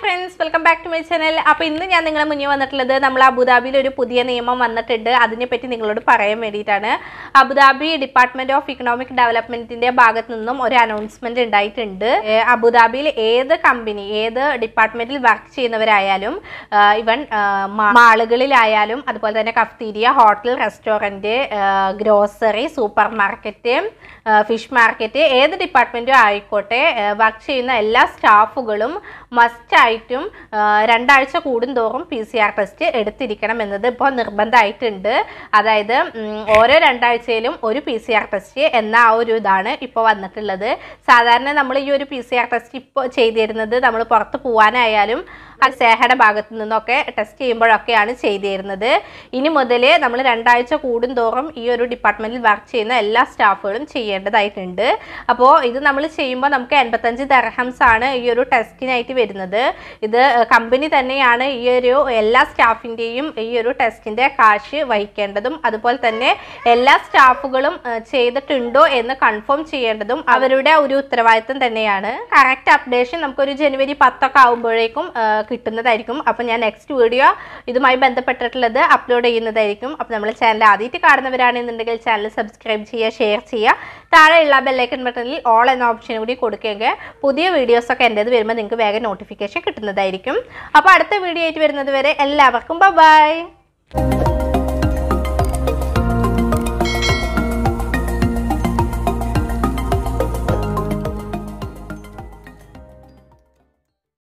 friends welcome back to my channel അപ്പോൾ ഇന്ന് ഞാൻ നിങ്ങളെ മുന്നിൽ വന്നിട്ടുള്ളത് നമ്മൾ അബുദാബിയിൽ ഒരു പുതിയ നിയമം വന്നിട്ടുണ്ട് അതിനെപ്പറ്റി നിങ്ങളോട് പറയാൻ വേണ്ടിയിട്ടാണ് അബുദാബി ഡിപ്പാർട്ട്മെന്റ് ഓഫ് ഇക്കണോമിക് ഡെവലപ്മെന്റിന്റെ ഭാഗത്തു നിന്നും ഒരു അനൗൺസ്മെന്റ് ഉണ്ടായിട്ടുണ്ട് ഏ, അബുദാബിയിൽ ഏത് കമ്പനി ഏത് ഡിപ്പാർട്ട്മെന്റിൽ വർക്ക് ചെയ്യുന്നവരായാലും ഇവൻ മാളുകളിലായാലും അതുപോലെ തന്നെ cafeteria hotel restaurant grocery supermarket fish market ഏത് ഡിപ്പാർട്ട്മെൻറ്റും ആയിക്കോട്ടെ വർക്ക് ചെയ്യുന്ന എല്ലാ സ്റ്റാഫുകളും മസ്റ്റായിട്ടും രണ്ടാഴ്ച കൂടുന്തോറും പി സി ആർ ടെസ്റ്റ് എടുത്തിരിക്കണം എന്നത് ഇപ്പോൾ നിർബന്ധമായിട്ടുണ്ട് അതായത് ഉം, ഓരോ രണ്ടാഴ്ചയിലും ഒരു പി സി ആർ ടെസ്റ്റ് എന്ന ആ ഒരു ഇതാണ് ഇപ്പോൾ വന്നിട്ടുള്ളത് സാധാരണ നമ്മൾ ഈ ഒരു പി സി ആർ ടെസ്റ്റ് ഇപ്പോൾ ചെയ്തിരുന്നത് നമ്മൾ പുറത്ത് പോകാനായാലും ആ സേഹയുടെ ഭാഗത്തു നിന്നൊക്കെ ടെസ്റ്റ് ചെയ്യുമ്പോഴൊക്കെയാണ് ചെയ്തിരുന്നത് ഇനി മുതൽ നമ്മൾ രണ്ടാഴ്ച കൂടുന്തോറും ഈ ഒരു ഡിപ്പാർട്ട്മെൻറ്റിൽ വർക്ക് ചെയ്യുന്ന എല്ലാ സ്റ്റാഫുകളും ചെയ്യേണ്ടതായിട്ടുണ്ട് അപ്പോൾ ഇത് നമ്മൾ ചെയ്യുമ്പോൾ നമുക്ക് എൺപത്തഞ്ച് ദർഹംസ് ആണ് ഈ ഒരു ടെസ്റ്റിനായിട്ട് വരുന്നത് ഇത് കമ്പനി തന്നെയാണ് ഈ ഒരു എല്ലാ സ്റ്റാഫിൻ്റെയും ഈ ഒരു ടെസ്റ്റിൻ്റെ കാശ് വഹിക്കേണ്ടതും അതുപോലെ തന്നെ എല്ലാ സ്റ്റാഫുകളും ഏഹ്, ചെയ്തിട്ടുണ്ടോ എന്ന് കൺഫേം ചെയ്യേണ്ടതും അവരുടെ ഒരു ഉത്തരവാദിത്തം തന്നെയാണ് കറക്റ്റ് അപ്ഡേഷൻ നമുക്കൊരു ജനുവരി പത്തൊക്കെ ആകുമ്പോഴേക്കും ഏഹ്, കിട്ടുന്നതായിരിക്കും അപ്പോൾ ഞാൻ നെക്സ്റ്റ് വീഡിയോ ഇതുമായി ബന്ധപ്പെട്ടിട്ടുള്ളത് അപ്ലോഡ് ചെയ്യുന്നതായിരിക്കും അപ്പോൾ നമ്മൾ ചാനൽ ആദ്യമായിട്ട് കാണുന്നവരാണെന്നുണ്ടെങ്കിൽ ചാനൽ സബ്സ്ക്രൈബ് ചെയ്യുക ഷെയർ ചെയ്യുക താഴെയുള്ള ബെല്ലൈക്കൺ ബട്ടണിൽ ഓൾ എന്ന ഓപ്ഷൻ കൂടി കൊടുക്കുകയെങ്കിൽ പുതിയ വീഡിയോസൊക്കെ എൻ്റേത് വരുമ്പോൾ നിങ്ങൾക്ക് വേഗം നോട്ടിഫിക്കേഷൻ കിട്ടുന്നതായിരിക്കും അപ്പോൾ അടുത്ത വീഡിയോ ആയിട്ട് വരുന്നത് വരെ എല്ലാവർക്കും ബൈ